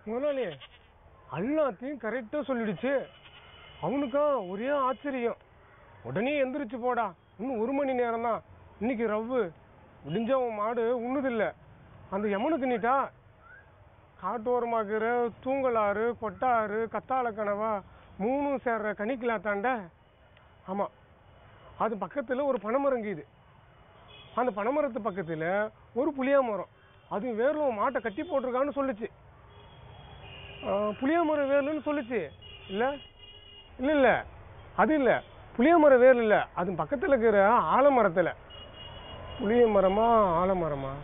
முதலாளி எல்லாத்தையும் கரெக்டாக சொல்லிடுச்சு அவனுக்கா ஒரே ஆச்சரியம் உடனே எந்திரிச்சு போடா இன்னும் ஒரு மணி நேரம் தான் இன்னைக்கு ரவ்வு விடிஞ்சவன் மாடு உண்ணுதில்ல அந்த யமனுக்கு நீட்டா காட்டோரமாக்குற தூங்கலாறு கொட்டாறு கத்தாழ கனவா மூணும் சேர்ற கணிக்கலா தாண்ட ஆமாம் அது பக்கத்தில் ஒரு பனைமரங்குது அந்த பனைமரத்து பக்கத்தில் ஒரு புளியா மரம் அது வேர்ல மாட்டை கட்டி போட்டிருக்கான்னு சொல்லுச்சு ஆ, புளிய மரம் வேர்லுன்னு சொல்லுச்சு இல்லை இல்லை இல்லை அது இல்லை புளிய மரம் வேர் இல்லை அது பக்கத்தில் இருக்கிற ஆலமரத்தில் புளிய மரமா ஆலமரமா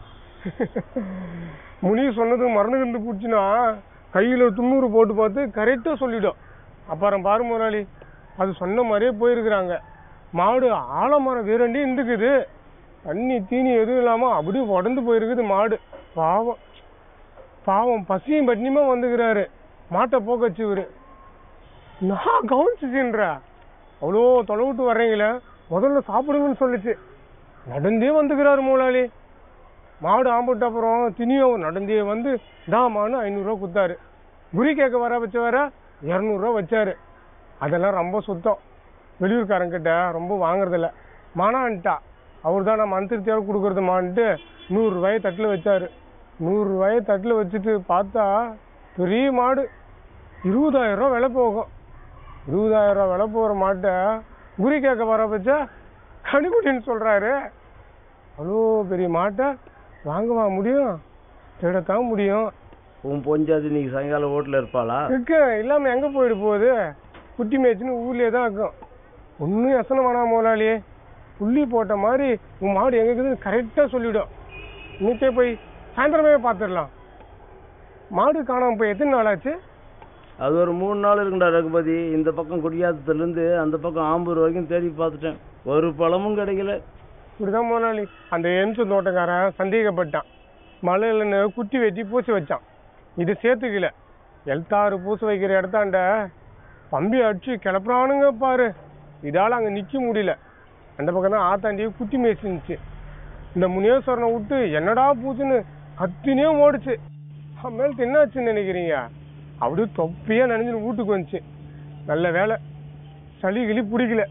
முனி சொன்னது மறந்துகிட்டு போச்சுன்னா கையில் துண்ணூறு போட்டு பார்த்து கரெக்டாக சொல்லிடும் அப்புறம் பாரு முதலாளி அது சொன்ன மாதிரியே போயிருக்கிறாங்க மாடு ஆலமரம் வேரண்டி இருந்துக்குது தண்ணி தீனி எதுவும் இல்லாமல் அப்படியே உடந்து போயிருக்குது மாடு பாவம் பாவம் பசியும் பட்டினியுமா வந்துக்கிறாரு மாட்டை போக்க வச்சுவரு நான் கவனிச்சுச்சுன்ற அவ்வளோ தொலைவிட்டு வர்றீங்களே முதல்ல சாப்பிடுங்கன்னு சொல்லுச்சு நடந்தே வந்துக்கிறாரு முதலாளி மாடு ஆம்பிட்ட அப்புறம் தினியும் நடந்தே வந்து தாமான்னு ஐநூறுரூவா கொடுத்தாரு குறி கேட்க வர வச்ச வர இரநூறுவா வச்சாரு அதெல்லாம் ரொம்ப சுத்தம் வெளியூர்காரங்கிட்ட ரொம்ப வாங்குறதில்ல மானான்ட்டா அவர் தான் நான் மந்திரி தேவை கொடுக்குறதுமான்ட்டு நூறுரூவாயை தட்டில் வச்சாரு நூறுரூவாயை தட்டில் வச்சுட்டு பார்த்தா பெரிய மாடு இருபதாயிரம் ரூபா விலை போகும் இருபதாயிரம் ரூபா விலை போகிற மாட்டை குறி கேட்க வர வச்சா கனிக்குட்டின்னு சொல்கிறாரு அவ்வளோ பெரிய மாட்டை வாங்கவா முடியும் தேடத்தான் முடியும் உன் பொஞ்சாது இன்னைக்கு சாயங்காலம் வீட்டில் இருப்பாளா இருக்கு இல்லாமல் எங்கே போயிட்டு போகுது குட்டி மேய்ச்சின்னு ஊர்லேயே தான் இருக்கும் ஒன்றும் எசனம் வேணாம் முதலாளி புள்ளி போட்ட மாதிரி உன் மாடு எங்கே இருக்குதுன்னு கரெக்டாக சொல்லிவிடும் இன்னைக்கே போய் சாயந்தரமே பார்த்துடலாம் மாடு காணாமல் போய் எத்தனை நாள் ஆச்சு அது ஒரு மூணு நாள் இருக்குண்டா ரகுபதி இந்த பக்கம் குடியாத்தத்துலேருந்து அந்த பக்கம் ஆம்பூர் வரைக்கும் தேடி பார்த்துட்டேன் ஒரு பழமும் கிடைக்கல இப்படிதான் முதலாளி அந்த எம்சு தோட்டக்காரன் சந்தேகப்பட்டான் மலையிலன்னு குட்டி வெட்டி பூசி வச்சான் இது சேர்த்துக்கல எல்தாறு பூச வைக்கிற இடத்தாண்ட பம்பி அடிச்சு கிளப்புறானுங்க பாரு இதால அங்கே நிற்க முடியல அந்த பக்கம் தான் ஆத்தாண்டி குட்டி மேய்ச்சிருந்துச்சு இந்த முனேஸ்வரனை விட்டு என்னடா பூச்சுன்னு கத்தினே ஓடுச்சு மேல் என்னாச்சுன்னு நினைக்கிறீங்க அப்படியே தொப்பியா நினைஞ்சு வீட்டுக்கு வந்துச்சு நல்ல வேலை சளி கிளி பிடிக்கல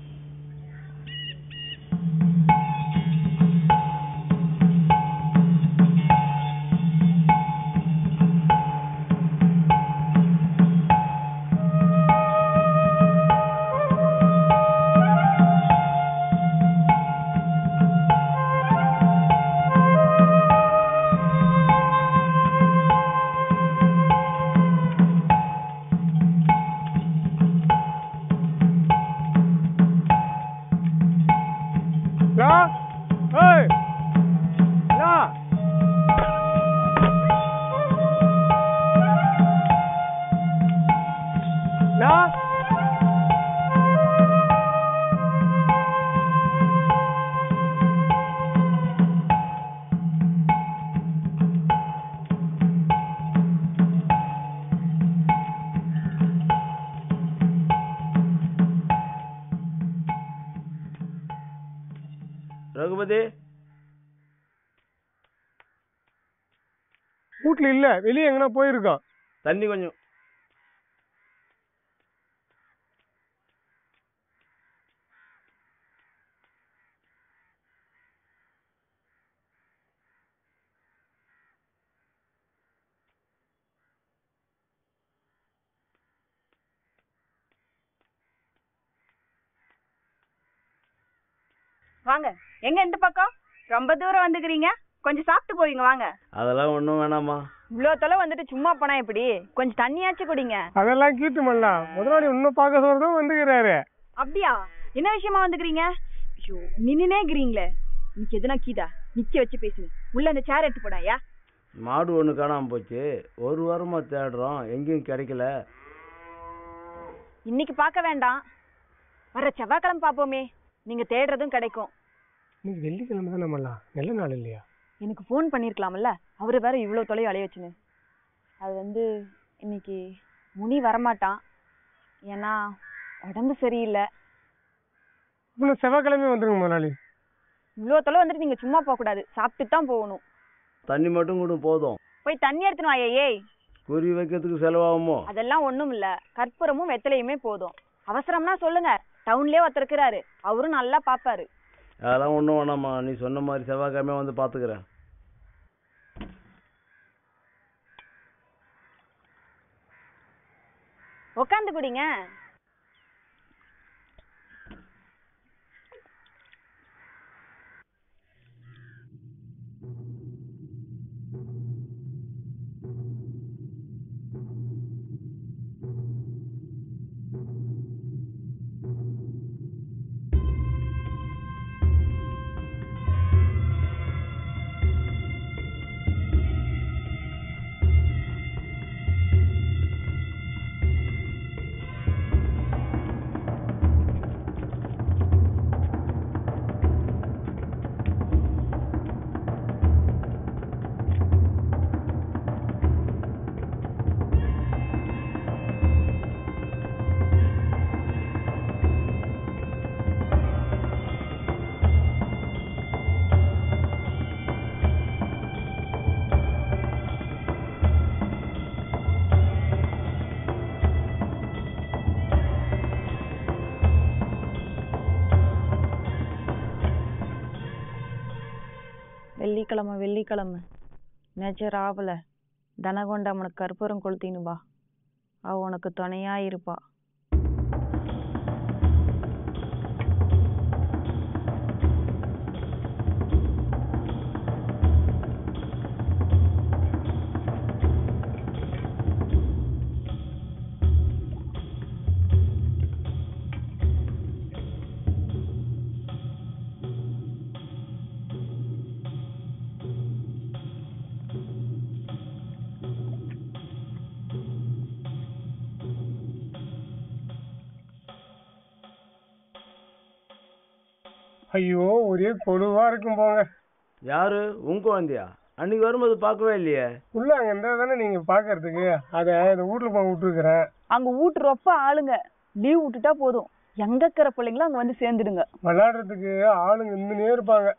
லா ஏய் லா லா ரகுபதி வீட்ல இல்ல வெளியே எங்கனா போயிருக்கான் தண்ணி கொஞ்சம் வாங்க எங்க இந்த பக்கம் ரொம்ப தூரம் வந்துக்கிறீங்க கொஞ்சம் சாப்பிட்டு போவீங்க வாங்க அதெல்லாம் ஒன்றும் வேணாம்மா இவ்வளோ தொலை வந்துட்டு சும்மா போனா எப்படி கொஞ்சம் தண்ணியாச்சும் குடிங்க அதெல்லாம் கீட்டு மல்லா முதலாளி இன்னும் பார்க்க சொல்றதும் வந்துக்கிறாரு அப்படியா என்ன விஷயமா வந்துக்கிறீங்க ஐயோ நின்னுனே இருக்கிறீங்களே இன்னைக்கு எதுனா கீதா நிக்க வச்சு பேசுங்க உள்ள அந்த சேர் எடுத்து போடாயா மாடு ஒன்று காணாமல் போச்சு ஒரு வாரமாக தேடுறோம் எங்கேயும் கிடைக்கல இன்னைக்கு பார்க்க வேண்டாம் வர செவ்வாய்க்கிழமை பாப்போமே நீங்க தேடுறதும் கிடைக்கும் இன்னைக்கு வெள்ளிக்கிழமை தானே மல்லா நல்ல நாள் இல்லையா எனக்கு ஃபோன் பண்ணிருக்கலாம்ல அவரு வேற இவ்வளோ தொலை அலைய வச்சுன்னு அது வந்து இன்னைக்கு முனி வரமாட்டான் ஏன்னா உடம்பு சரியில்லை இன்னும் செவ்வாய்க்கிழமை வந்துருங்க முதலாளி இவ்வளோ தொலை வந்துட்டு நீங்க சும்மா போகக்கூடாது சாப்பிட்டு தான் போகணும் தண்ணி மட்டும் கூட போதும் போய் தண்ணி எடுத்துன்னு வாயே ஏய் குறி வைக்கிறதுக்கு செலவாகுமோ அதெல்லாம் ஒண்ணும் இல்ல கற்பூரமும் வெத்தலையுமே போதும் அவசரம்னா சொல்லுங்க டவுன்லயே ஒருத்தர் இருக்கிறாரு அவரும் நல்லா பாப்பாரு அதெல்லாம் ஒன்றும் வேணாம்மா நீ சொன்ன மாதிரி செவ்வாய்க்கிழமை வந்து பார்த்துக்கிறேன் உக்காந்து குடிங்க வெள்ளிக்கிழமை வெள்ளிக்கிழமை நேச்சர் ஆவல தனகொண்ட அவனுக்கு கற்பூரம் கொளுத்தின்னு வா அவ உனக்கு துணையா இருப்பா ஐயோ ஒரே கொடுவா இருக்கும் போங்க யாரு உங்க குழந்தையா அன்னைக்கு வரும்போது பார்க்கவே இல்லையே உள்ள அங்க இருந்தா தானே நீங்க பாக்குறதுக்கு அத இந்த வீட்டுல போய் விட்டுருக்கிறேன் அங்க வீட்டு ரொம்ப ஆளுங்க லீவ் விட்டுட்டா போதும் எங்க இருக்கிற பிள்ளைங்களும் அங்க வந்து சேர்ந்துடுங்க விளையாடுறதுக்கு ஆளுங்க இருந்துனே இருப்பாங்க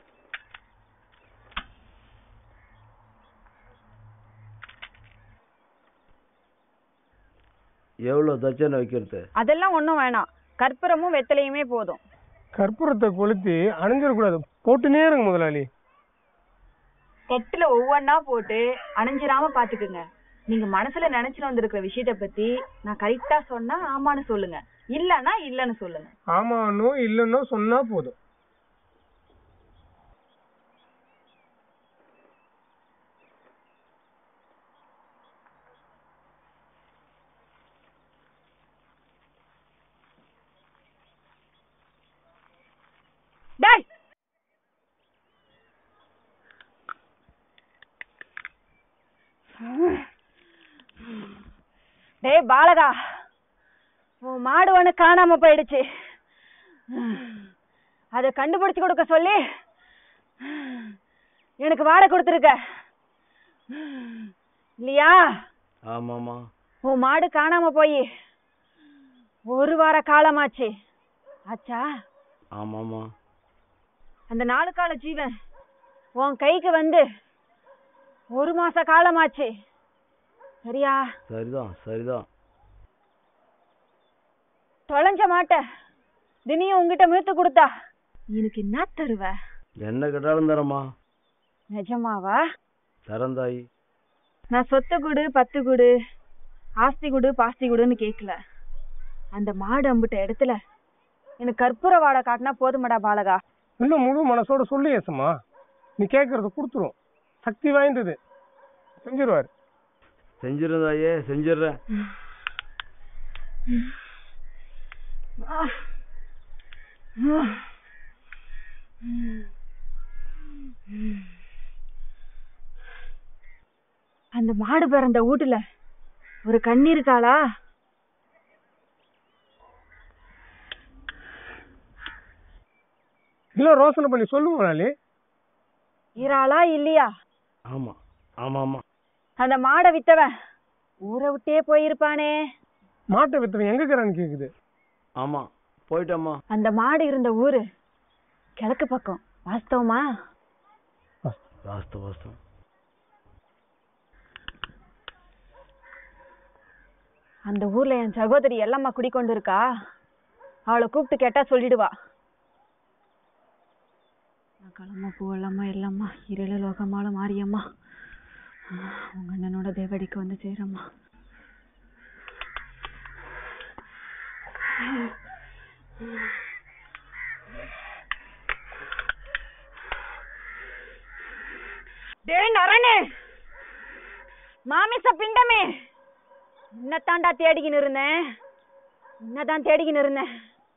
எவ்வளோ தட்சணை வைக்கிறது அதெல்லாம் ஒண்ணும் வேணாம் கற்பூரமும் வெத்தலையுமே போதும் கற்பூரத்தை கொளுத்தி அணைஞ்சிடக்கூடாது போட்டுனே இருங்க முதலாளி தட்டுல ஒவ்வொன்னா போட்டு அணைஞ்சிராம பாத்துக்குங்க நீங்க மனசுல நினைச்சுட்டு வந்திருக்கிற விஷயத்த பத்தி நான் கரெக்டா சொன்னா ஆமான்னு சொல்லுங்க இல்லன்னா இல்லன்னு சொல்லுங்க ஆமானோ இல்லைன்னோ சொன்னா போதும் டேய் டேய் பாலகா உன் மாடு ஒண்ணு காணாம போயிடுச்சு அதை கண்டுபிடிச்சு கொடுக்க சொல்லி எனக்கு வாடகை கொடுத்துருக்க இல்லையா ஆமாம்மா உன் மாடு காணாம போய் ஒரு வார காலமாச்சு ஆச்சா ஆமாம்மா அந்த நாலு கால ஜீவன் உன் கைக்கு வந்து ஒரு மாச காலமாச்சு சரியா சரிதான் சரிதான் தொலைஞ்ச மாட்ட தினியும் உங்ககிட்ட மீட்டு கொடுத்தா எனக்கு என்ன தருவ என்ன கேட்டாலும் தரமா நிஜமாவா தரந்தாயி நான் சொத்து குடு பத்து குடு ஆஸ்தி குடு பாஸ்தி குடுன்னு கேட்கல அந்த மாடு அம்பிட்ட இடத்துல எனக்கு கற்பூர வாடை காட்டினா போதுமடா பாலகா இன்னும் முழு மனசோட சொல்லு ஏசம்மா நீ கேட்கறத கொடுத்துரும் சக்தி வாய்ந்தது செஞ்சிருவாரு செஞ்சிருந்தாயே செஞ்சிடுறேன் அந்த மாடு பிறந்த வீட்டுல ஒரு கண்ணி இருக்காளா இல்ல ரோசனை பண்ணி சொல்லு முதலாளி இறாளா இல்லையா ஆமா ஆமா ஆமா அந்த மாடை வித்தவன் ஊரை விட்டே போயிருப்பானே மாட்டை வித்தவன் எங்க இருக்கிறான்னு கேக்குது ஆமா போயிட்டம்மா அந்த மாடு இருந்த ஊரு கிழக்கு பக்கம் வாஸ்தவமா வாஸ்து வாஸ்தவம் அந்த ஊர்ல என் சகோதரி எல்லம்மா குடிக்கொண்டு இருக்கா அவளை கூப்பிட்டு கேட்டா சொல்லிடுவா நான் கிளம்ப போகலாமா இல்லம்மா இரல லோகமால மாரியம்மா உங்க அண்ணனோட தேவடிக்கு வந்து சேரம்மா டேய் நரணே மாமிச பிண்டமே உன்னைத்தாண்டா தேடிக்கின்னு இருந்தேன் உன்னதான் தேடிக்கின்னு இருந்தேன்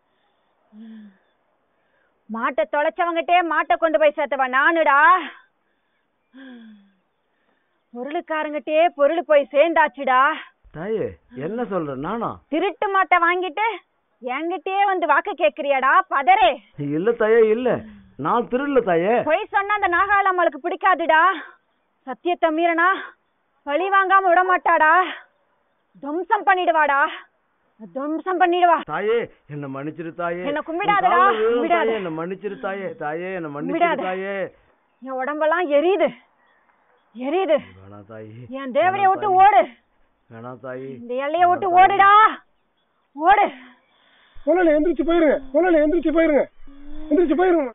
மாட்டை தொலைச்சவங்கிட்டே மாட்டை கொண்டு போய் சேர்த்தவ நானுடா பொருளுக்காரங்கிட்டே பொருள் போய் சேர்ந்தாச்சுடா தாயே என்ன சொல்ற நானா திருட்டு மாட்டை வாங்கிட்டு என்கிட்டயே வந்து வாக்கு கேக்குறியாடா பதரே இல்ல தாயே இல்ல நான் திருடல தாயே பொய் சொன்னா அந்த நாகாளம்மளுக்கு பிடிக்காதுடா சத்தியத்தை மீறினா பழி வாங்காம விட மாட்டாடா துவம்சம் பண்ணிடுவாடா துவம்சம் பண்ணிடுவா தாயே என்ன மன்னிச்சிரு தாயே என்னை உன் கும்பிடாதடா, கால்ல விழுறேன் கும்பிடாத. தாயே, என்ன மன்னிச்சிரு தாயே தாயே என்ன மன்னிச்சிரு கும்பிடாத. தாயே என் உடம்பெல்லாம் எரியுது எரியுது வேணா தாயே என் தேவனைய விட்டு வேணாம் ஓடு வேணா தாயே இந்த எல்லைய விட்டு ஓடுடா ஓடு முதலாளி எந்திரிச்சு போயிருங்க முதலாளி எந்திரிச்சு போயிருங்க எந்திரிச்சு போயிருங்க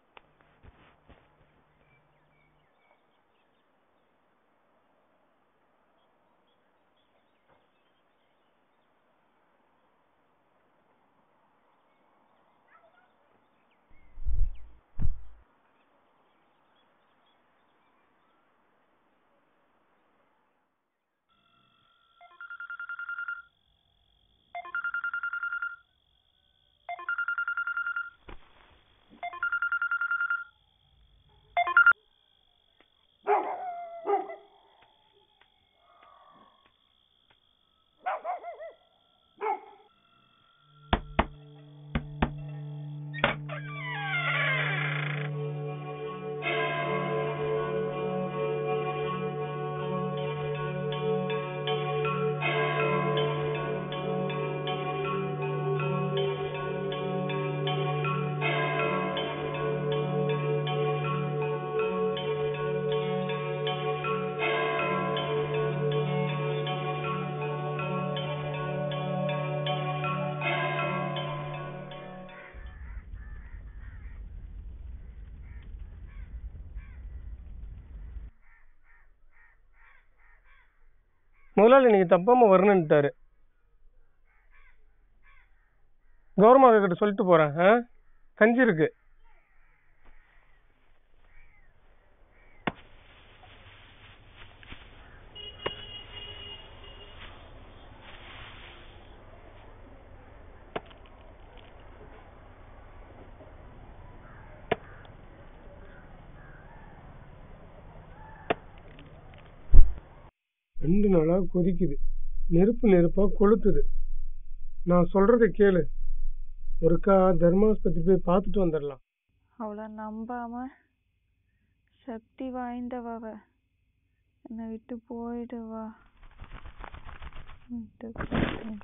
முதலாளி நீங்க தப்பாம வரணுன்ட்டாரு கௌரவமாக கிட்ட சொல்லிட்டு போறேன் ஆ? கஞ்சி இருக்கு ரெண்டு நாளா கொதிக்குது நெருப்பு நெருப்பா கொளுத்துது நான் சொல்றதை கேளு ஒருக்கா தர்மாஸ்பத்திரி போய் பார்த்துட்டு வந்துடலாம் அவளை நம்பாம சக்தி வாய்ந்தவ அவ என்னை விட்டு போயிடுவா விட்டு போயிடு.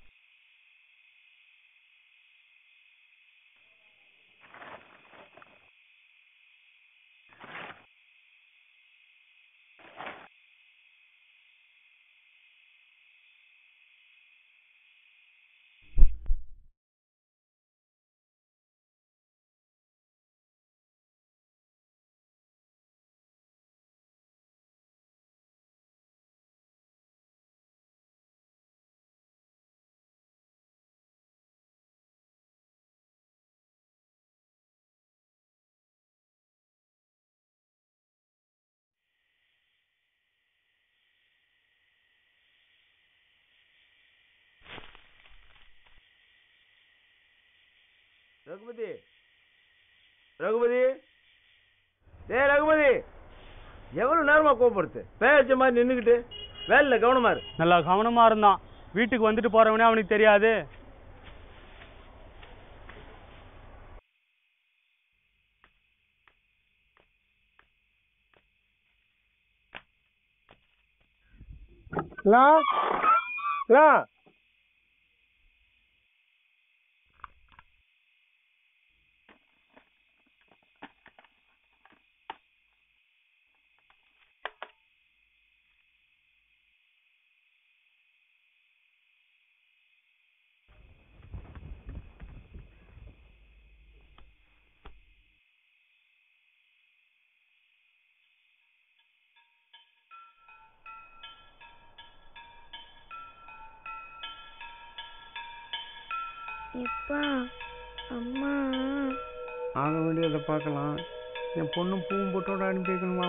ரகுபதி ரகுபதி டேய் ரகுபதி எவ்வளவு நேரமா கோபப்படுத்து பேச்ச மாதிரி நின்னுக்கிட்டு வேலையில கவனமா இரு நல்லா கவனமா இருந்தான் வீட்டுக்கு வந்துட்டு போறவனே அவனுக்கு தெரியாது லா லா எப்பா அம்மா ஆக வேண்டியதை பார்க்கலாம் என் பொண்ணும் பூவும் போட்டோட அனுப்பி வைக்கணுமா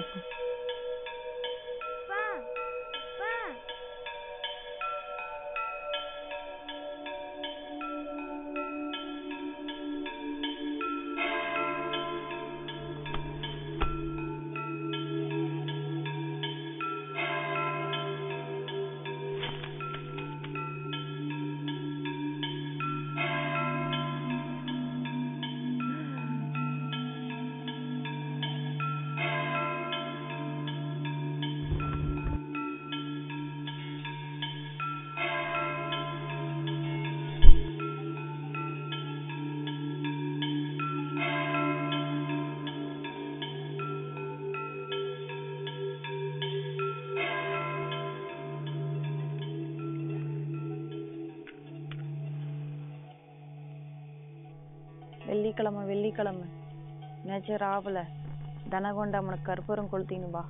வெள்ளிக்கிழமை வெள்ளிக்கிழமை நேச்சர் ஆவல தனகொண்டாமனுக்கு கற்பூரம் கொளுத்தின்னு வா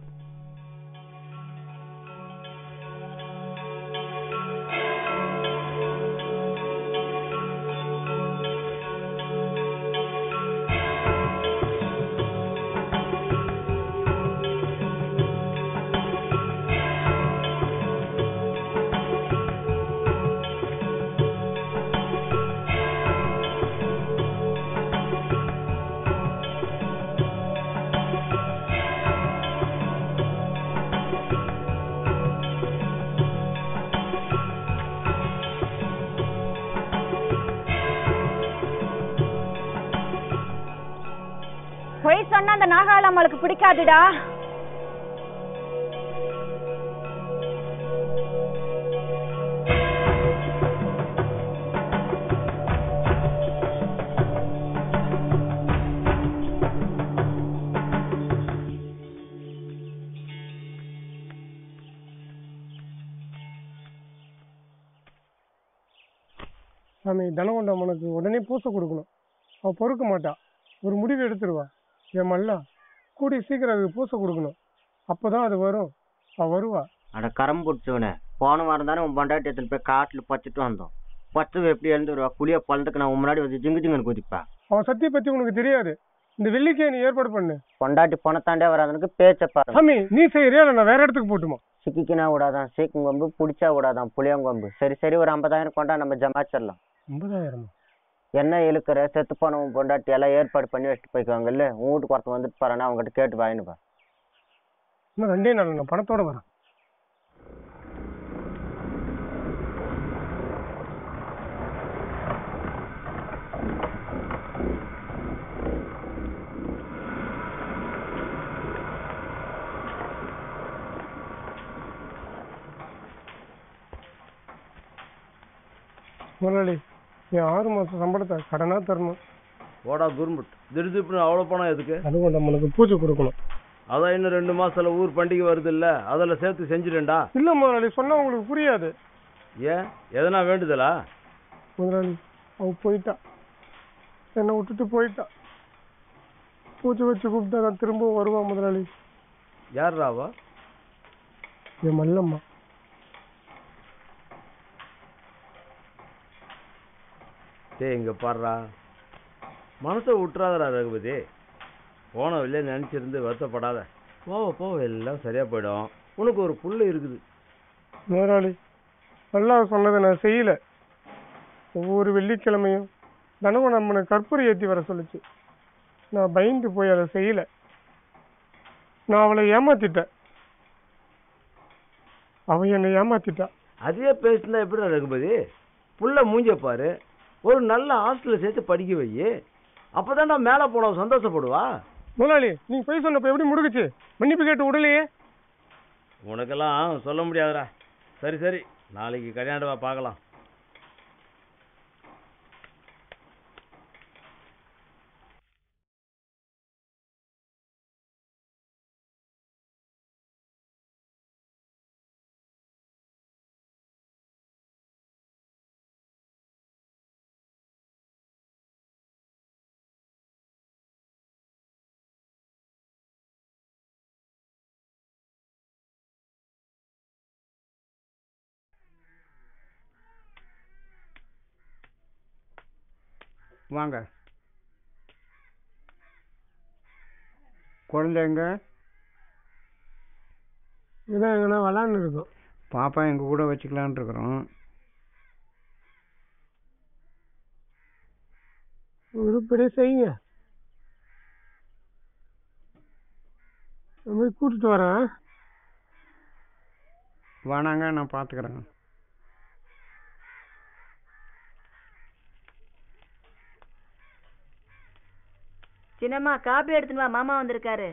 பொய் சொன்னா அந்த நாகால அம்மாளுக்கு பிடிக்காதுடா சாமி தனகொண்டம்மனுக்கு உடனே பூசை கொடுக்கணும் அவ பொறுக்க மாட்டா ஒரு முடிவு எடுத்துருவா என் மல்லா கூடிய சீக்கிரம் அதுக்கு பூசை கொடுக்கணும் அப்பதான் அது வரும் அவ வருவா அட கரம் பிடிச்சவனே போன வாரம் தானே உன் பொண்டாட்டி எடுத்துன்னு போய் காட்டில் பச்சிட்டு வந்தோம் பச்சை எப்படி எழுந்துருவா குளிய பழத்துக்கு நான் உன் முன்னாடி வந்து ஜிங்கு ஜிங்குன்னு குதிப்பா அவன் சத்திய பத்தி உனக்கு தெரியாது இந்த வெள்ளிக்கே நீ ஏற்பாடு பண்ணு பொண்டாட்டி பணத்தாண்டே வராதனுக்கு பேச்ச பாருங்க சாமி நீ செய்யறியா இல்ல நான் வேற இடத்துக்கு போட்டுமா சிக்கிக்கினா விடாதான் சீக்கங்கொம்பு பிடிச்சா விடாதான் புளியங்கொம்பு சரி சரி ஒரு ஐம்பதாயிரம் கொண்டா நம்ம ஜமாச்சிடலாம் ஐம்பதாயிரமா என்ன இழுக்கிற செத்து போன உன் பொண்டாட்டி எல்லாம் ஏற்பாடு பண்ணி வச்சுட்டு போய்க்குவாங்கல்ல உன் வீட்டுக்கு ஒருத்தன் வந்துட்டு போறானா அவங்ககிட்ட கேட்டு வாங்கினுப்பா இன்னும் ரெண்டே நாள் நான் பணத்தோட வரேன் முதலாளி என் ஆறு மாசம் சம்பளத்தை கடனா தரணும் ஓடா குருமுட் திடுதிப்புன்னு அவ்வளோ பணம் எதுக்கு அதுவும் நம்மளுக்கு பூஜை கொடுக்கணும் அதான் இன்னும் ரெண்டு மாசத்துல ஊர் பண்டிகை வருது இல்ல அதில் சேர்த்து செஞ்சிடேன்டா இல்ல முதலாளி சொன்னா உங்களுக்கு புரியாது ஏன் எதனா வேண்டுதலா முதலாளி அவ போயிட்டா என்னை விட்டுட்டு போயிட்டா பூஜை வச்சு கூப்பிட்டா நான் திரும்பவும் வருவா முதலாளி யார்ராவா என் மல்லம்மா டேய் இங்க பாடுறா மனசை விட்டுறாதடா ரகுபதி போன வெளியே நினச்சிருந்து வருத்தப்படாத போவ போவ எல்லாம் சரியா போயிடும் உனக்கு ஒரு புள்ள இருக்குது முதலாளி நல்லா சொன்னதை நான் செய்யல ஒவ்வொரு வெள்ளிக்கிழமையும் தனவன் அம்மனை கற்பூரம் ஏற்றி வர சொல்லுச்சு நான் பயந்து போய் அதை செய்யல நான் அவளை ஏமாத்திட்டேன் அவ என்னை ஏமாத்திட்டா அதே பேசினா எப்படி ரகுபதி புள்ள மூஞ்ச பாரு ஒரு நல்ல ஹாஸ்டலில் சேர்த்து படிக்க வை அப்போதான்டா மேலே போனவ சந்தோஷப்படுவா முதலாளி நீங்க போய் சொன்னப்ப எப்படி முடுக்குச்சு மன்னிப்பு கேட்டு உடலையே உனக்கெல்லாம் சொல்ல முடியாதுடா சரி சரி நாளைக்கு கல்யாணவா பார்க்கலாம் வாங்க குழந்தைங்க இதான் எங்கன்னா விளாண்டு இருக்கோம் பாப்பா எங்கள் கூட வச்சுக்கலான் இருக்கிறோம் உருப்படியே செய்யுங்க நான் போய் கூட்டிட்டு வரேன் வேணாங்க நான் பார்த்துக்கிறேங்க சின்னம்மா காப்பி எடுத்துன்னு வா மாமா வந்திருக்காரு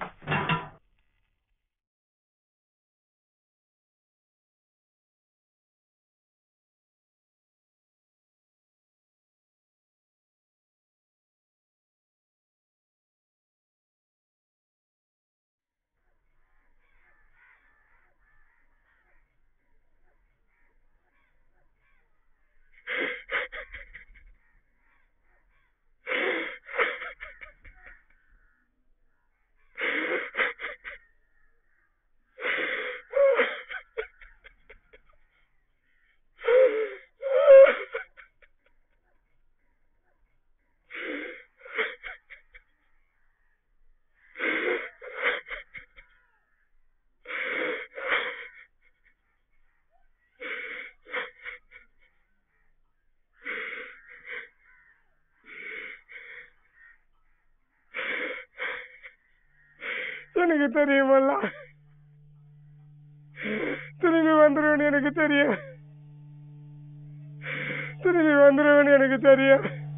எனக்கு தெரியுமல்ல திரும்பி வந்துருவேன்னு எனக்கு தெரியும் திரும்பி வந்துருவேன்னு எனக்கு தெரியும்